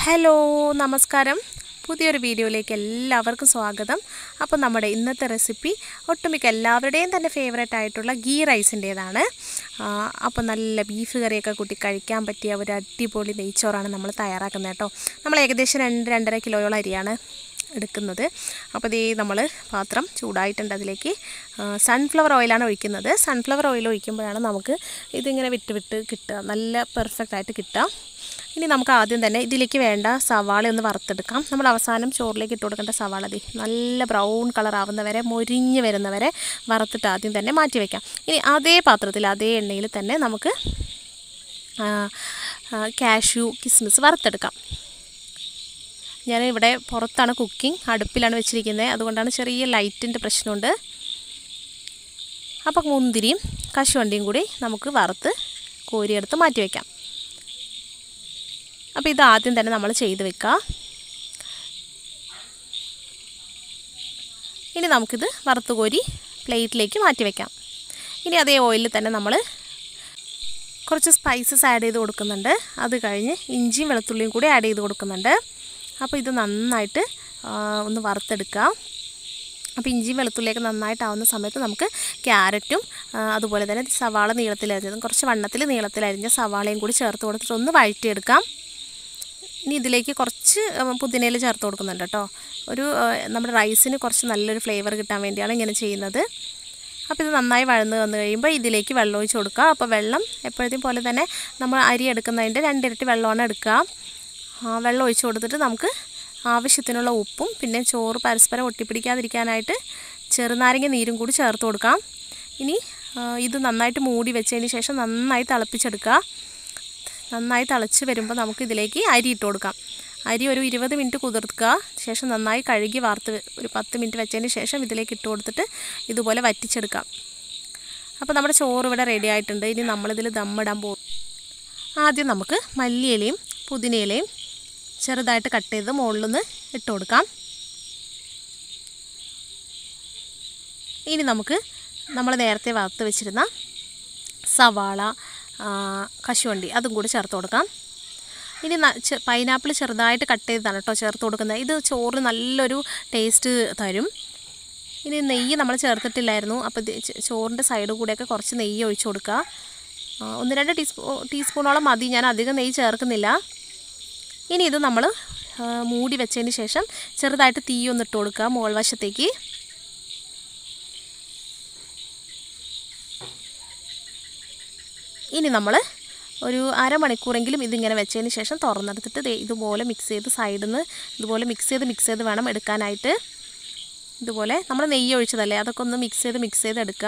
hello നമസ്കാരം പുതിയൊരു വീഡിയോയിലേക്ക് എല്ലാവർക്കും സ്വാഗതം അപ്പോൾ നമ്മുടെ ഇന്നത്തെ റെസിപ്പി ഒട്ടുമിക്ക എല്ലാവരുടെയും തന്നെ ഫേവറേറ്റ് ആയിട്ടുള്ള ഗീ റൈസിൻ്റേതാണ് അപ്പോൾ നല്ല ബീഫ് കറിയൊക്കെ കൂട്ടി കഴിക്കാൻ പറ്റിയ ഒരു അടിപൊളി നെയ്ച്ചോറാണ് നമ്മൾ തയ്യാറാക്കുന്നത് കേട്ടോ നമ്മൾ ഏകദേശം രണ്ട് രണ്ടര കിലോയോളം അരിയാണ് എടുക്കുന്നത് അപ്പോൾ ഇതേ നമ്മൾ പാത്രം ചൂടായിട്ടുണ്ട് അതിലേക്ക് സൺഫ്ലവർ ഓയിലാണ് ഒഴിക്കുന്നത് സൺഫ്ലവർ ഓയിൽ ഒഴിക്കുമ്പോഴാണ് നമുക്ക് ഇതിങ്ങനെ വിട്ട് വിട്ട് കിട്ടുക നല്ല പെർഫെക്റ്റ് ആയിട്ട് കിട്ടുക ഇനി നമുക്ക് ആദ്യം തന്നെ ഇതിലേക്ക് വേണ്ട സവാള ഒന്ന് വറുത്തെടുക്കാം നമ്മൾ അവസാനം ചോറിലേക്ക് ഇട്ട് കൊടുക്കേണ്ട സവാള മതി നല്ല ബ്രൗൺ കളർ ആവുന്നവരെ മൊരിഞ്ഞ് വരുന്നവരെ വറുത്തിട്ട് ആദ്യം തന്നെ മാറ്റി വയ്ക്കാം ഇനി അതേ പാത്രത്തിൽ അതേ എണ്ണയിൽ തന്നെ നമുക്ക് കാഷ്യൂ കിസ്മിസ് വറുത്തെടുക്കാം ഞാൻ ഇവിടെ പുറത്താണ് കുക്കിംഗ് അടുപ്പിലാണ് വെച്ചിരിക്കുന്നത് അതുകൊണ്ടാണ് ചെറിയ ലൈറ്റിൻ്റെ പ്രശ്നമുണ്ട് അപ്പോൾ മുന്തിരിയും കശുവണ്ടിയും കൂടി നമുക്ക് വറുത്ത് കോരിയെടുത്ത് മാറ്റി വയ്ക്കാം അപ്പോൾ ഇത് ആദ്യം തന്നെ നമ്മൾ ചെയ്ത് വെക്കുക ഇനി നമുക്കിത് വറുത്ത് കോരി പ്ലേറ്റിലേക്ക് മാറ്റി വയ്ക്കാം ഇനി അതേ ഓയിലിൽ തന്നെ നമ്മൾ കുറച്ച് സ്പൈസസ് ആഡ് ചെയ്ത് കൊടുക്കുന്നുണ്ട് അത് കഴിഞ്ഞ് ഇഞ്ചിയും വെളുത്തുള്ളിയും കൂടി ആഡ് ചെയ്ത് കൊടുക്കുന്നുണ്ട് അപ്പോൾ ഇത് നന്നായിട്ട് ഒന്ന് വറുത്തെടുക്കുക അപ്പോൾ ഇഞ്ചിയും വെളുത്തുള്ളിയൊക്കെ നന്നായിട്ടാവുന്ന സമയത്ത് നമുക്ക് ക്യാരറ്റും അതുപോലെ തന്നെ സവാള നീളത്തിലരിഞ്ഞതും കുറച്ച് വണ്ണത്തിൽ നീളത്തിലരിഞ്ഞ സവാളയും കൂടി ചേർത്ത് കൊടുത്തിട്ട് ഒന്ന് വഴറ്റിയെടുക്കാം ഇനി ഇതിലേക്ക് കുറച്ച് പുതിനയിൽ ചേർത്ത് കൊടുക്കുന്നുണ്ട് കേട്ടോ ഒരു നമ്മുടെ റൈസിന് കുറച്ച് നല്ലൊരു ഫ്ലേവർ കിട്ടാൻ വേണ്ടിയാണ് ഇങ്ങനെ ചെയ്യുന്നത് അപ്പോൾ ഇത് നന്നായി വഴന്ന് വന്നു കഴിയുമ്പോൾ ഇതിലേക്ക് വെള്ളം ഒഴിച്ച് കൊടുക്കുക അപ്പോൾ വെള്ളം എപ്പോഴത്തെയും പോലെ തന്നെ നമ്മൾ അരി എടുക്കുന്നതിൻ്റെ രണ്ടിരട്ടി വെള്ളമാണ് എടുക്കുക വെള്ളം ഒഴിച്ച് കൊടുത്തിട്ട് നമുക്ക് ആവശ്യത്തിനുള്ള ഉപ്പും പിന്നെ ചോറ് പരസ്പരം ഒട്ടിപ്പിടിക്കാതിരിക്കാനായിട്ട് ചെറുനാരങ്ങ നീരും കൂടി ചേർത്ത് കൊടുക്കാം ഇനി ഇത് നന്നായിട്ട് മൂടി വെച്ചതിന് ശേഷം നന്നായി തിളപ്പിച്ചെടുക്കുക നന്നായി തിളച്ച് വരുമ്പോൾ നമുക്ക് ഇതിലേക്ക് അരി ഇട്ട് കൊടുക്കാം അരി ഒരു ഇരുപത് മിനിറ്റ് കുതിർക്കുക ശേഷം നന്നായി കഴുകി വാർത്ത് ഒരു പത്ത് മിനിറ്റ് വെച്ചതിന് ശേഷം ഇതിലേക്ക് ഇട്ട് കൊടുത്തിട്ട് ഇതുപോലെ വറ്റിച്ചെടുക്കാം അപ്പോൾ നമ്മുടെ ചോറ് ഇവിടെ റെഡി ആയിട്ടുണ്ട് ഇനി നമ്മളിതിൽ ദമ്മിടാൻ പോകും ആദ്യം നമുക്ക് മല്ലിയിലയും പുതിനയിലയും ചെറുതായിട്ട് കട്ട് ചെയ്ത് മുകളിലൊന്ന് ഇട്ട് കൊടുക്കാം ഇനി നമുക്ക് നമ്മൾ നേരത്തെ വറുത്ത് വെച്ചിരുന്ന സവാള കശുവണ്ടി അതും കൂടി ചേർത്ത് കൊടുക്കാം ഇനി പൈനാപ്പിൾ ചെറുതായിട്ട് കട്ട് ചെയ്തതാണ് കേട്ടോ ചേർത്ത് കൊടുക്കുന്നത് ഇത് ചോറിന് നല്ലൊരു ടേസ്റ്റ് തരും ഇനി നെയ്യ് നമ്മൾ ചേർത്തിട്ടില്ലായിരുന്നു അപ്പോൾ ചോറിൻ്റെ സൈഡ് കൂടെയൊക്കെ കുറച്ച് നെയ്യ് ഒഴിച്ചു കൊടുക്കുക ഒന്ന് രണ്ട് ടീസ്പൂ ടീസ്പൂണോളം മതി ഞാൻ അധികം നെയ്യ് ചേർക്കുന്നില്ല ഇനി ഇത് നമ്മൾ മൂടി വെച്ചതിന് ശേഷം ചെറുതായിട്ട് തീ ഒന്ന് ഇട്ട് കൊടുക്കുക മുകൾ വശത്തേക്ക് ഇനി നമ്മൾ ഒരു അരമണിക്കൂറെങ്കിലും ഇതിങ്ങനെ വെച്ചതിന് ശേഷം തുറന്നെടുത്തിട്ട് ഇതുപോലെ മിക്സ് ചെയ്ത് സൈഡിൽ നിന്ന് ഇതുപോലെ മിക്സ് ചെയ്ത് മിക്സ് ചെയ്ത് വേണം എടുക്കാനായിട്ട് ഇതുപോലെ നമ്മൾ നെയ്യ് ഒഴിച്ചതല്ലേ അതൊക്കെ ഒന്ന് മിക്സ് ചെയ്ത് മിക്സ് ചെയ്ത് എടുക്കുക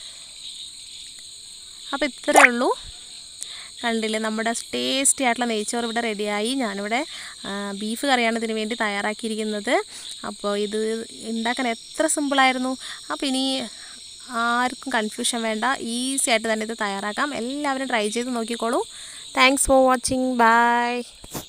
അപ്പോൾ ഇത്രയേ ഉള്ളൂ കണ്ടില്ലേ നമ്മുടെ ടേസ്റ്റി ആയിട്ടുള്ള നെയ്ച്ചോറ് ഇവിടെ റെഡിയായി ഞാനിവിടെ ബീഫ് കറിയാണ് ഇതിന് വേണ്ടി തയ്യാറാക്കിയിരിക്കുന്നത് അപ്പോൾ ഇത് ഉണ്ടാക്കാൻ എത്ര സിമ്പിളായിരുന്നു അപ്പോൾ ഇനി ആർക്കും കൺഫ്യൂഷൻ വേണ്ട ഈസി ആയിട്ട് തന്നെ ഇത് തയ്യാറാക്കാം എല്ലാവരും ട്രൈ ചെയ്ത് നോക്കിക്കോളൂ താങ്ക്സ് ഫോർ വാച്ചിങ് ബൈ